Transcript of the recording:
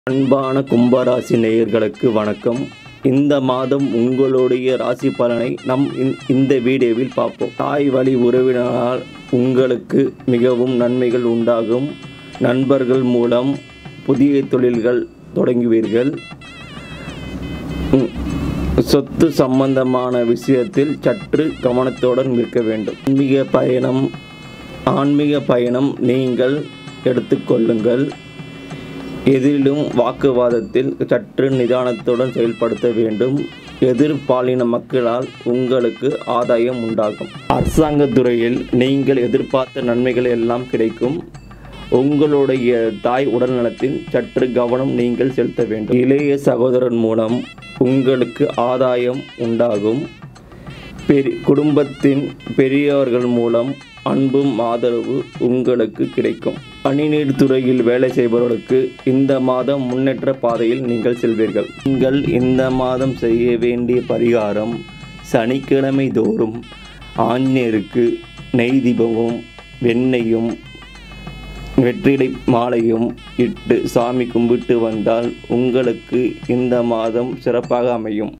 அன்பான கும்பராசி நேயர்களுக்கு வணக்கம் இந்த மாதம் உங்களுடைய ராசி பலனை நம் இந்த- இந்த வீடியோவில் பார்ப்போம் தாய் வழி உறவினரால் உங்களுக்கு மிகவும் நன்மைகள் உண்டாகும் நண்பர்கள் மூலம் புதிய தொழில்கள் தொடங்குவீர்கள் ம், சொத்து சம்பந்தமான விஷயத்தில் சற்று கவனத்துடன் இருக்க வேண்டும் ஆன்மீக பயணம் ஆன்மீக பயணம் நீங்கள் எடுத்துக்கொள்ளுங்கள் எதிலும் வாக்குவாதத்தில் சற்று நிதானத்துடன் செயல்படுத்த வேண்டும் எதிர்பாலின மக்களால் உங்களுக்கு ஆதாயம் உண்டாகும் அரசாங்கத் துறையில் நீங்கள் எதிர்பார்த்த நன்மைகள் எல்லாம் கிடைக்கும் உங்களுடைய தாய் உடல்நலத்தில் சற்று கவனம் நீங்கள் செலுத்த வேண்டும் இளைய சகோதரன் மூலம் உங்களுக்கு ஆதாயம் உண்டாகும் பெரி குடும்பத்தின் பெரியவர்கள் மூலம் அன்பும் ஆதரவு உங்களுக்கு கிடைக்கும் பணிநீர் துறையில் வேலை செய்பவர்களுக்கு இந்த மாதம் முன்னேற்ற பாதையில் நீங்கள் செல்வீர்கள் நீங்கள் இந்த மாதம் செய்ய வேண்டிய பரிகாரம் சனிக்கிழமை தோறும் ஆஞ்சநேயருக்கு நெய் தீபமும் வெண்ணெயும் வெற்றிலை மாலையும் இட்டு சாமி கும்பிட்டு வந்தால் உங்களுக்கு இந்த மாதம் சிறப்பாக அமையும்